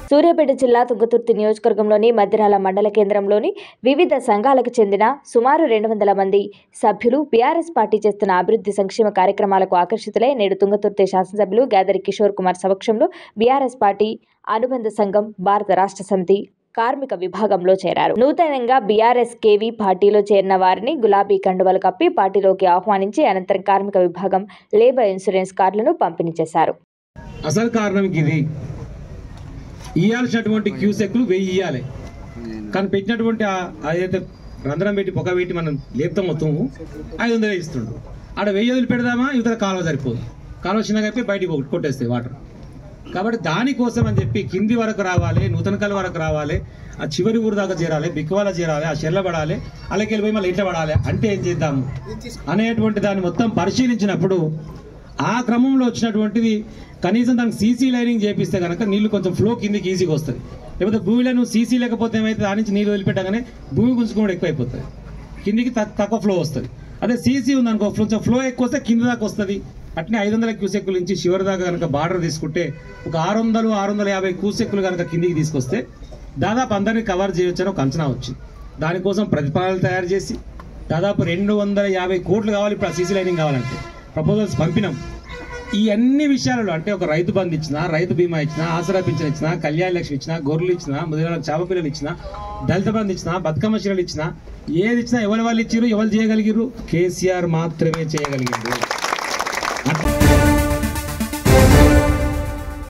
సూర్యాపేట జిల్లా తుంగతుర్తి నియోజకవర్గంలోని మద్దిరాల మండల కేంద్రంలోని వివిధ సంఘాలకు చెందిన సుమారు రెండు వందల మంది సభ్యులు బీఆర్ఎస్ పార్టీ చేస్తున్న అభివృద్ధి సంక్షేమ కార్యక్రమాలకు ఆకర్షితులై నేడు తుంగతుర్తి శాసనసభ్యులు గ్యాదరి కిషోర్ కుమార్ సమక్షంలో బీఆర్ఎస్ పార్టీ అనుబంధ సంఘం భారత రాష్ట్ర సమితి కార్మిక విభాగంలో చేరారు నూతనంగా బీఆర్ఎస్ కేవీ పార్టీలో చేరిన వారిని గులాబీ కండువలు కప్పి పార్టీలోకి ఆహ్వానించి అనంతరం కార్మిక విభాగం లేబర్ ఇన్సూరెన్స్ కార్డులను పంపిణీ చేశారు అసలు కారణం ఇది ఇయ్యాల్సినటువంటి క్యూసెక్లు వెయ్యి ఇయ్యాలి కానీ పెట్టినటువంటి ఆ- అదైతే రంధ్రం పెట్టి పొగ పెట్టి మనం లేపుతాం మొత్తము ఐదు వందలు ఇస్తుండు ఆడ వెయ్యి వదిలి పెడదామా ఇవతల కాలువ సరిపోదు కాలువ చిన్నగా అయిపోయి బయటికి కొ- కొట్టేస్తాయి వాటర్ కాబట్టి దానికోసం అని చెప్పి కింది వరకు రావాలి నూతనకల్ వరకు రావాలి ఆ చివరి ఊరు దాకా చేరాలి బిక్కువాల చేరాలి ఆ చెర్ల పడాలి అలాగే వెళ్ళిపోయి మళ్ళీ ఇంట్లో పడాలి అంటే ఏం చేద్దాము అనేటువంటి దాన్ని మొత్తం పరిశీలించినప్పుడు ఆ క్రమంలో వచ్చినటువంటిది కనీసం దానికి సీసీ లైనింగ్ చేపిస్తే కనుక నీళ్లు కొంచెం ఫ్లో కిందికి ఈజీగా వస్తుంది లేకపోతే భూమిలో నువ్వు సీసీ లేకపోతే ఏమైతే దాని నుంచి నీళ్ళు వదిలిపెట్టగానే భూమి గుంజుకోవడం ఎక్కువైపోతుంది కిందికి తక్- తక్కువ ఫ్లో వస్తుంది అదే సీసీ ఉందనుకో కొంచెం ఫ్లో ఎక్కువ వస్తే కింద దాకా వస్తుంది అట్నే ఐదు వందల క్యూసెక్కుల నుంచి చివరి దాకా కనుక బార్డర్ తీసుకుంటే ఒక ఆరు వందలు ఆరు వందల యాభై క్యూసెక్కులు కనుక కిందికి తీసుకొస్తే దాదాపు అందరినీ కవర్ చేయొచ్చని ఒక అంచనా వచ్చింది దానికోసం ప్రతిపాదనలు తయారు చేసి దాదాపు రెండు వందల యాభై కోట్లు కావాలి ఇప్పుడు ఆ సీసీ లైనింగ్ కావాలంటే ప్రపోజల్స్ పంపినాం ఈ అన్ని విషయాలలో అంటే ఒక రైతు బంధు ఇచ్చిన రైతు బీమా ఇచ్చిన ఆసరా పింఛన్ ఇచ్చిన కళ్యాణ లక్ష్మి ఇచ్చిన గొర్రెలు ఇచ్చిన ముదిరాల చేప పిల్లలు ఇచ్చిన దళిత బంధు ఇచ్చిన బతుకమ్మ చీరలు ఇచ్చిన ఏది ఇచ్చినా ఎవరి వాళ్ళు ఇచ్చిరు ఎవరు చేయగలిగిరు కేసీఆర్ మాత్రమే చేయగలిగారు